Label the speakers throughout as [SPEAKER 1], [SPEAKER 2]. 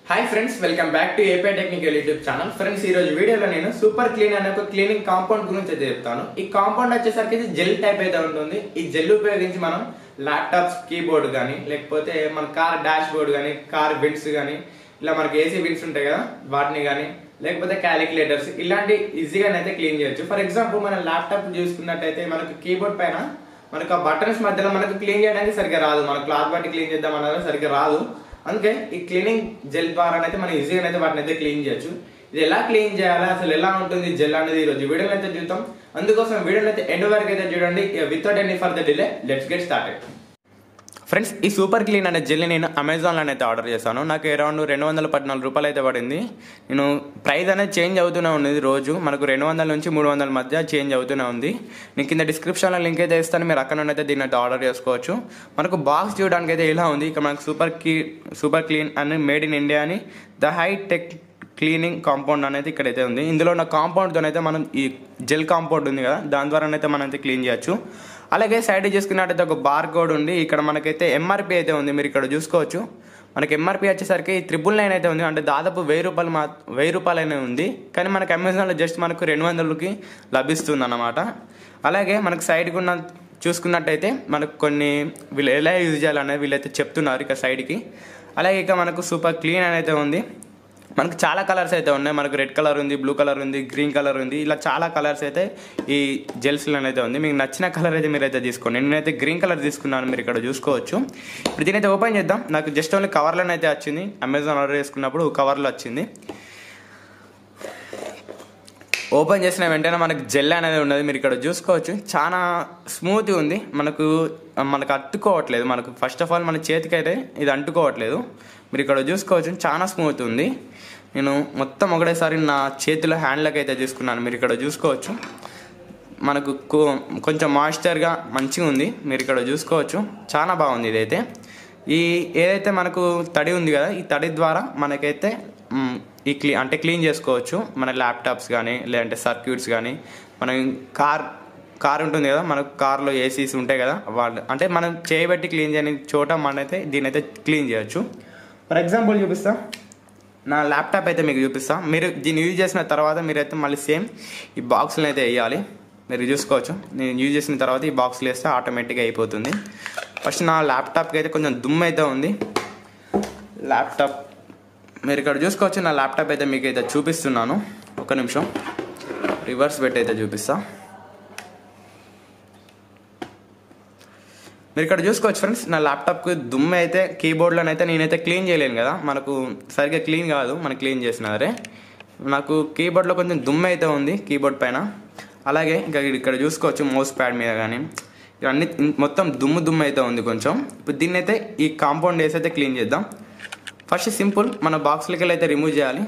[SPEAKER 1] hi friends welcome back to AP technical YouTube channel friends ఈ రోజు వీడియోలో నేను సూపర్ క్లీన్ అనే ఒక క్లీనింగ్ కాంపౌండ్ గురించి అయితే చెప్తాను ఈ కాంపౌండ్ వచ్చేసరికి ఇది జెల్ టైప్ అయితే ఉంటుంది ఈ జెల్ ఉపయోగించి మనం ల్యాప్టాప్స్ కీబోర్డ్ కానీ లేకపోతే మన కార్ డాష్ బోర్డ్ కానీ కార్ బిట్స్ కానీ ఇలా మనకి ఏసీ బిట్స్ ఉంటాయి కదా వాటిని కానీ లేకపోతే క్యాలిక్యులేటర్స్ ఇలాంటి ఈజీగా అయితే క్లీన్ చేయొచ్చు ఫర్ ఎగ్జాంపుల్ మన ల్యాప్టాప్ చూసుకున్నట్టయితే మనకు కీబోర్డ్ పైన మనకు ఆ బటన్స్ మధ్యలో మనకు క్లీన్ చేయడానికి సరిగ్గా రాదు మన క్లాత్ బట్టి క్లీన్ చేద్దాం అన్నది సరిగ్గా రాదు అందుకే ఈ క్లీనింగ్ జెల్ ద్వారా అయితే మనం ఈజీగా అయితే వాటిని అయితే క్లీన్ చేయొచ్చు ఇది ఎలా క్లీన్ చేయాలి అసలు ఎలా ఉంటుంది జెల్ అనేది ఈ రోజు వీడియోలో అయితే చూద్దాం అందుకోసం వీడియోని అయితే ఎండ్ వరకు అయితే చూడండి without any further delay let's get started friends ఈ సూపర్ క్లీన్ అనే జెల్ని నేను అమెజాన్లో అయితే ఆర్డర్ చేశాను నాకు అరౌండ్ రెండు వందల పద్నాలుగు రూపాయలు అయితే పడింది నేను ప్రైస్ అనేది చేంజ్ అవుతూనే ఉంది రోజు మనకు రెండు వందల నుంచి మూడు వందల మధ్య చేంజ్ అవుతూనే ఉంది నేను కింద డిస్క్రిప్షన్లో లింక్ అయితే ఇస్తాను మీరు అక్కడ నుండి అయితే దీన్ని అయితే ఆర్డర్ చేసుకోవచ్చు మనకు బాక్స్ చూడడానికి అయితే ఇలా ఉంది ఇక్కడ మనకు సూపర్ కీ సూపర్ క్లీన్ అని మేడ్ ఇన్ ఇండియా అని the high tech cleaning compound అనేది ఇక్కడైతే ఉంది ఇందులో ఉన్న కాంపౌండ్తో అయితే మనం ఈ జెల్ కాంపౌండ్ ఉంది కదా దాని ద్వారా అయితే మనం అయితే క్లీన్ చేయొచ్చు అలాగే సైడ్ చేసుకున్నట్టయితే ఒక బార్ కోడ్ ఉంది ఇక్కడ మనకైతే ఎంఆర్పి అయితే ఉంది మీరు ఇక్కడ చూసుకోవచ్చు మనకి ఎంఆర్పి వచ్చేసరికి త్రిపుల్ నైన్ అయితే ఉంది అంటే దాదాపు వెయ్యి రూపాయలు మా వెయ్యి రూపాయలు అయినా ఉంది కానీ మనకి అమెజాన్లో జస్ట్ మనకు రెండు వందలకి లభిస్తుంది అన్నమాట అలాగే మనకు సైడ్కి ఉన్న చూసుకున్నట్టయితే మనకు కొన్ని వీళ్ళు ఎలా యూజ్ చేయాలనేది వీళ్ళైతే చెప్తున్నారు ఇక సైడ్కి అలాగే ఇక మనకు సూపర్ క్లీన్ అని అయితే ఉంది మనకు చాలా కలర్స్ అయితే ఉన్నాయి మనకు రెడ్ కలర్ ఉంది బ్లూ కలర్ ఉంది గ్రీన్ కలర్ ఉంది ఇలా చాలా కలర్స్ అయితే ఈ జెల్స్లో అయితే ఉంది మీకు నచ్చిన కలర్ అయితే మీరైతే తీసుకోండి నేనైతే గ్రీన్ కలర్ తీసుకున్నాను మీరు ఇక్కడ చూసుకోవచ్చు ఇప్పుడు దీనైతే ఓపెన్ చేద్దాం నాకు జస్ట్ ఓన్లీ కవర్లోనే అయితే వచ్చింది అమెజాన్ ఆర్డర్ చేసుకున్నప్పుడు కవర్లో వచ్చింది ఓపెన్ చేసిన వెంటనే మనకు జెల్ అనేది ఉన్నది మీరు ఇక్కడ చూసుకోవచ్చు చాలా స్మూత్ ఉంది మనకు మనకు అట్టుకోవట్లేదు మనకు ఫస్ట్ ఆఫ్ ఆల్ మన చేతికి అయితే ఇది అంటుకోవట్లేదు మీరు ఇక్కడ చూసుకోవచ్చు చాలా స్మూత్ ఉంది నేను మొత్తం ఒకటేసారి నా చేతిలో హ్యాండ్లకు అయితే తీసుకున్నాను మీరు ఇక్కడ చూసుకోవచ్చు మనకు కొంచెం మాయిశ్చర్గా మంచిగా ఉంది మీరు ఇక్కడ చూసుకోవచ్చు చాలా బాగుంది ఇదైతే ఈ ఏదైతే మనకు తడి ఉంది కదా ఈ తడి ద్వారా మనకైతే ఈ క్లీ అంటే క్లీన్ చేసుకోవచ్చు మన ల్యాప్టాప్స్ కానీ లేదంటే సర్క్యూట్స్ కానీ మనం కార్ కార్ ఉంటుంది కదా మనకు కార్లో ఏసీస్ ఉంటాయి కదా వాళ్ళు అంటే మనం చేయబెట్టి క్లీన్ చేయని చోట మనైతే దీని అయితే క్లీన్ చేయొచ్చు ఫర్ ఎగ్జాంపుల్ చూపిస్తా నా ల్యాప్టాప్ అయితే మీకు చూపిస్తా మీరు దీన్ని యూజ్ చేసిన తర్వాత మీరైతే మళ్ళీ సేమ్ ఈ బాక్స్లో అయితే వేయాలి మీరు చూసుకోవచ్చు నేను యూజ్ చేసిన తర్వాత ఈ బాక్స్లో వేస్తే ఆటోమేటిక్గా అయిపోతుంది ఫస్ట్ నా ల్యాప్టాప్కి అయితే కొంచెం దుమ్ము అయితే ఉంది ల్యాప్టాప్ మీరు ఇక్కడ చూసుకోవచ్చు నా ల్యాప్టాప్ అయితే మీకు అయితే చూపిస్తున్నాను ఒక నిమిషం రివర్స్ పెట్టి అయితే చూపిస్తా మీరు ఇక్కడ చూసుకోవచ్చు ఫ్రెండ్స్ నా ల్యాప్టాప్కి దుమ్ము అయితే కీబోర్డ్లోనైతే నేనైతే క్లీన్ చేయలేను కదా మనకు సరిగ్గా క్లీన్ కాదు మనం క్లీన్ చేసినారే నాకు కీబోర్డ్లో కొంచెం దుమ్ము అయితే ఉంది కీబోర్డ్ పైన అలాగే ఇంకా ఇక్కడ చూసుకోవచ్చు మౌస్ ప్యాడ్ మీద కానీ ఇవన్నీ మొత్తం దుమ్ము దుమ్ము అయితే ఉంది కొంచెం ఇప్పుడు దీన్ని అయితే ఈ కాంపౌండ్ వేసి అయితే క్లీన్ చేద్దాం ఫస్ట్ సింపుల్ మన బాక్స్లకి వెళ్ళి అయితే రిమూవ్ చేయాలి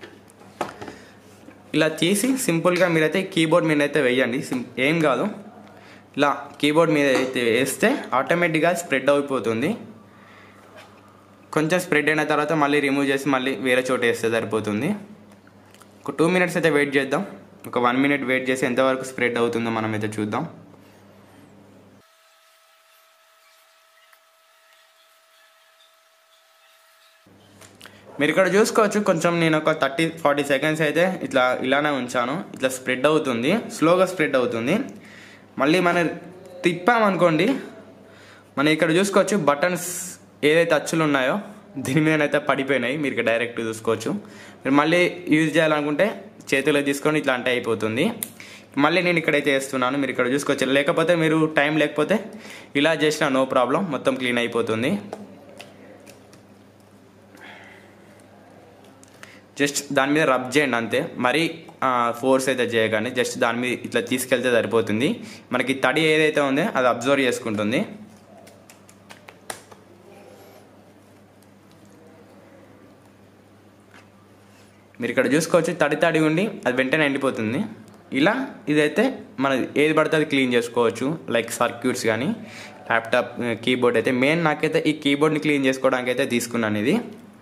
[SPEAKER 1] ఇలా తీసి సింపుల్గా మీరైతే కీబోర్డ్ మీద అయితే వేయండి ఏం కాదు ఇలా కీబోర్డ్ మీద అయితే వేస్తే ఆటోమేటిక్గా స్ప్రెడ్ అయిపోతుంది కొంచెం స్ప్రెడ్ అయిన తర్వాత మళ్ళీ రిమూవ్ చేసి మళ్ళీ వేరే చోట వేస్తే సరిపోతుంది ఒక టూ మినిట్స్ అయితే వెయిట్ చేద్దాం ఒక వన్ మినిట్ వెయిట్ చేసి ఎంతవరకు స్ప్రెడ్ అవుతుందో మనం అయితే చూద్దాం మీరు ఇక్కడ చూసుకోవచ్చు కొంచెం నేను ఒక థర్టీ ఫార్టీ సెకండ్స్ అయితే ఇట్లా ఇలానే ఉంచాను ఇట్లా స్ప్రెడ్ అవుతుంది స్లోగా స్ప్రెడ్ అవుతుంది మళ్ళీ మనం తిప్పామనుకోండి మనం ఇక్కడ చూసుకోవచ్చు బటన్స్ ఏదైతే అచ్చులు ఉన్నాయో దీని మీదనైతే పడిపోయినాయి మీరు ఇక్కడ డైరెక్ట్ చూసుకోవచ్చు మీరు మళ్ళీ యూజ్ చేయాలనుకుంటే చేతిలో తీసుకొని ఇట్లా అంటే అయిపోతుంది మళ్ళీ నేను ఇక్కడైతే వేస్తున్నాను మీరు ఇక్కడ చూసుకోవచ్చు లేకపోతే మీరు టైం లేకపోతే ఇలా చేసినా నో ప్రాబ్లం మొత్తం క్లీన్ అయిపోతుంది జస్ట్ దాని మీద రబ్ చేయండి అంతే మరీ ఫోర్స్ అయితే చేయకండి జస్ట్ దాని మీద ఇట్లా తీసుకెళ్తే సరిపోతుంది మనకి తడి ఏదైతే ఉందో అది అబ్జర్వ్ చేసుకుంటుంది మీరు ఇక్కడ చూసుకోవచ్చు తడి తడి ఉండి అది వెంటనే ఎండిపోతుంది ఇలా ఇదైతే మన ఏది పడితే అది క్లీన్ చేసుకోవచ్చు లైక్ సర్క్యూట్స్ కానీ ల్యాప్టాప్ కీబోర్డ్ అయితే మెయిన్ నాకైతే ఈ కీబోర్డ్ని క్లీన్ చేసుకోవడానికి అయితే తీసుకున్నాను ఇది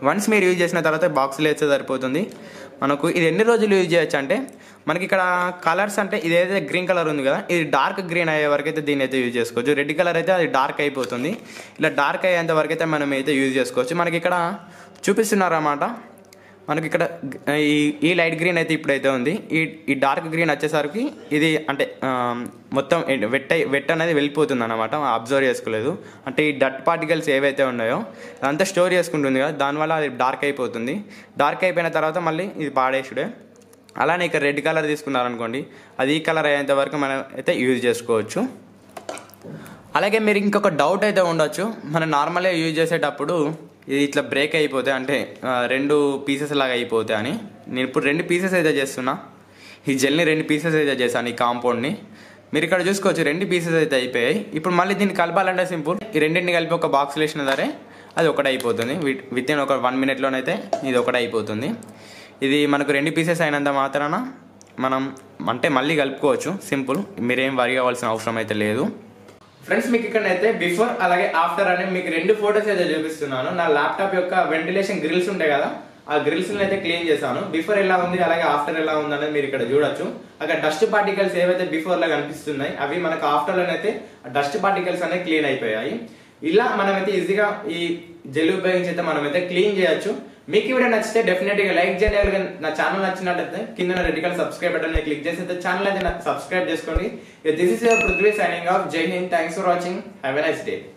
[SPEAKER 1] వన్స్ మీరు యూజ్ చేసిన తర్వాత బాక్స్లో వేస్తే సరిపోతుంది మనకు ఇది ఎన్ని రోజులు యూజ్ చేయొచ్చు అంటే మనకి ఇక్కడ కలర్స్ అంటే ఇది ఏదైతే గ్రీన్ కలర్ ఉంది కదా ఇది డార్క్ గ్రీన్ అయ్యే వరకు అయితే దీన్ని అయితే యూజ్ చేసుకోవచ్చు రెడ్ కలర్ అయితే అది డార్క్ అయిపోతుంది ఇలా డార్క్ అయ్యేంత వరకు అయితే మనం అయితే యూజ్ చేసుకోవచ్చు మనకి ఇక్కడ చూపిస్తున్నారు అన్నమాట మనకి ఇక్కడ ఈ ఈ లైట్ గ్రీన్ అయితే ఇప్పుడైతే ఉంది ఈ ఈ డార్క్ గ్రీన్ వచ్చేసరికి ఇది అంటే ఆ, మొత్తం వెట్ అయి- వెట్ అనేది వెళ్ళిపోతుంది అనమాట అబ్జర్వ్ చేసుకోలేదు అంటే ఈ డట్ పార్టికల్స్ ఏవైతే ఉన్నాయో అదంతా స్టోర్ చేసుకుంటుంది కదా దానివల్ల అది డార్క్ అయిపోతుంది డార్క్ అయిపోయిన తర్వాత మళ్ళీ ఇది పాడేసుడే అలానే ఇక్కడ రెడ్ కలర్ తీసుకున్నారనుకోండి అది ఈ కలర్ అయ్యేంత వరకు మనం అయితే యూజ్ చేసుకోవచ్చు అలాగే మీరు ఇంకొక డౌట్ అయితే ఉండొచ్చు మనం నార్మల్గా యూజ్ చేసేటప్పుడు ఇది ఇట్లా బ్రేక్ అయిపోతే అంటే ఆ, రెండు పీసెస్ లాగా అయిపోతాయి అని నేను ఇప్పుడు రెండు పీసెస్ అయితే చేస్తున్నా ఈ జెల్ని రెండు పీసెస్ అయితే చేశాను ఈ కాంపౌండ్ని మీరు ఇక్కడ చూసుకోవచ్చు రెండు పీసెస్ అయితే అయిపోయాయి ఇప్పుడు మళ్ళీ దీన్ని కలపాలంటే సింపుల్ ఈ రెండింటిని కలిపి ఒక బాక్స్ వేసిన సరే అది ఒకటి అయిపోతుంది విత్ ఇన్ ఒక వన్ మినిట్లోనైతే ఇది ఒకటి అయిపోతుంది ఇది మనకు రెండు పీసెస్ అయినంత మాత్రాన మనం అంటే మళ్ళీ కలుపుకోవచ్చు సింపుల్ మీరేం వరి అవ్వాల్సిన అవసరం అయితే లేదు ఫ్రెండ్స్ మీకు ఇక్కడ అయితే బిఫోర్ అలాగే ఆఫ్టర్ అని మీకు రెండు ఫోటోస్ అయితే చూపిస్తున్నాను నా ల్యాప్టాప్ యొక్క వెంటిలేషన్ గ్రిల్స్ ఉంటాయి కదా ఆ గ్రిల్స్ అయితే క్లీన్ చేశాను బిఫోర్ ఎలా ఉంది అలాగే ఆఫ్టర్ ఎలా ఉంది అనేది మీరు ఇక్కడ చూడొచ్చు అక్కడ డస్ట్ పార్టికల్స్ ఏవైతే బిఫోర్ లో కనిపిస్తున్నాయి అవి మనకు ఆఫ్టర్ లోనైతే డస్ట్ పార్టికల్స్ అనేవి క్లీన్ అయిపోయాయి ఇలా మనమైతే ఈజీగా ఈ జెల్ ఉపయోగించి అయితే మనమైతే క్లీన్ చేయొచ్చు మీకు ఈ వీడియో నచ్చితే డెఫినెట్ గా లైక్ చేయండి అలాగే నా ఛానల్ నచ్చినట్టయితే కింద red colour subscribe button click చేసి అయితే ఛానల్ అయితే సబ్స్క్రైబ్ చేసుకోండి this is your Prithvi signing off Jai Hind thanks for watching have a nice day